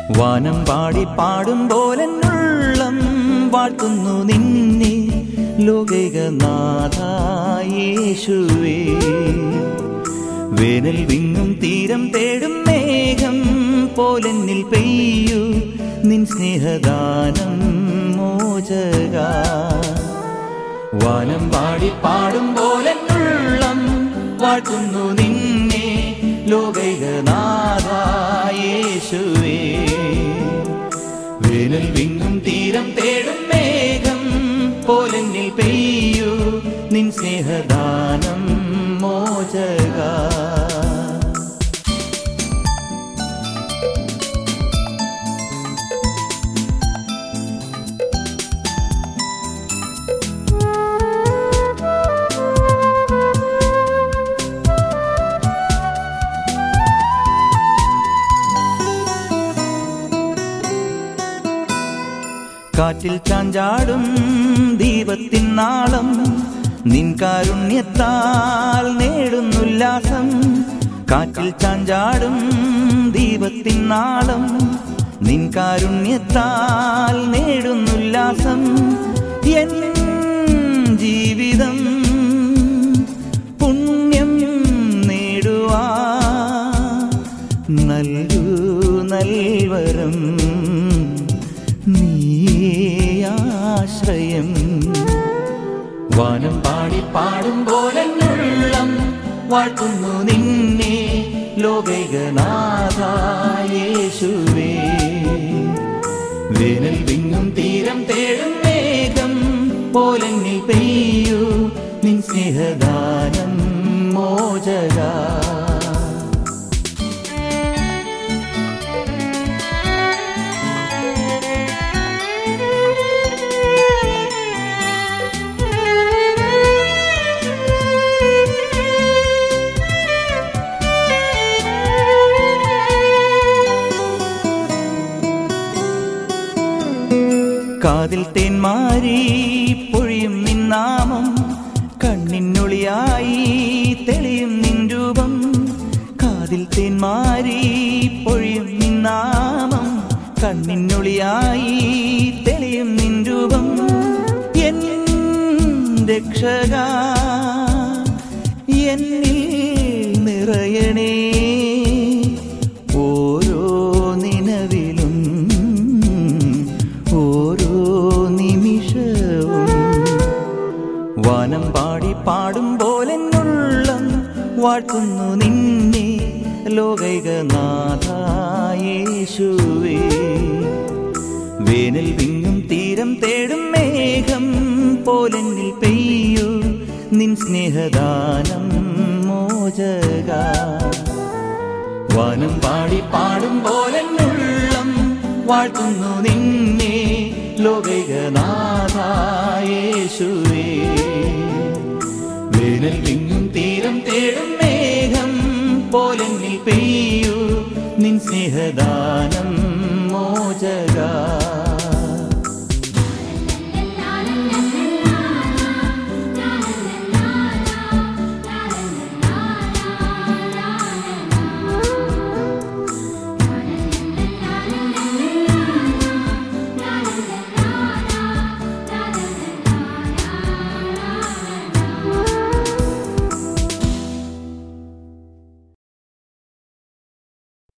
വാനം പാടി പാടും പോലെന്നുള്ളം വാഴ്ത്തുന്നു നിന്നെ ലോകൈകനാഥായേശുവേ വേനൽ വിങ്ങും തീരം തേടും മേഘം പോലെന്നിൽ പെയ്യൂ നിൻ സ്നേഹദാനം മോചക വാനം പാടി പാടും പോലെന്നുള്ളം വാഴ്ത്തുന്നു നിന്നെ ലോകൈകനാഥായേശുവേ വേനൽ വിങ്ങും തീരം തേടും മേഘം പോലെന്നിൽ പെയ്യൂ നിൻ സ്നേഹദാനം മോചക കാറ്റിൽ ചാഞ്ചാടും ദീപത്തിൻ നാളം നിൻ കാരുണ്യത്താൽ നേടുന്നുല്ലാസം കാറ്റിൽ ചാഞ്ചാടും ദീപത്തിൻ നാളം നിൻ കാരുണ്യത്താൽ നേടുന്നുല്ലാസം എൻ ജീവിതം പുണ്യം നേടുവാ നൽകൂ നൽവരം നീയാശ്രയം വാനം പാടി പാടും പോലെന്നുള്ളം വാഴ്ത്തുന്നു നിന്നെ ലോകൈകനാഥായേശുവേ വേനൽ വിങ്ങും തീരം തേടും മേഘം പോലെന്നിൽ പെയ്യൂ നിൻ സ്നേഹദാനം മോചക കാതിൽ തേന്മാരി പൊഴിയും നിന്നാമം കണ്ണിനൊളിയായി തെളിയും നിൻ രൂപം കാതിൽ തേന്മാരി പൊഴിയും നിന്നാമം കണ്ണിനൊളിയായി തെളിയും നിൻ രൂപം എൻ രക്ഷക എന്നിൽ നിറയണേ ഓരോ നിലവിലും ഓരോ നിമിഷവും വാനം പാടി പാടും പോലെന്നുള്ളം വാഴ്ത്തുന്നു നിന്നെ ലോകൈകനാഥായേശുവേ വേനൽ വിങ്ങും തീരം തേടും മേഘം പോലെന്നിൽ പെയ്യൂ നിൻ സ്നേഹദാനം മോചക വാനം പാടി പാടും പോലെന്നുള്ളം വാഴ്ത്തുന്നു നിന്നെ ലോകൈകനാഥായേശുവേ വേനൽ വിങ്ങും തീരം തേടും മേഘം പോലെന്നിൽ പെയ്യൂ നിൻ സ്നേഹദാനം മോചക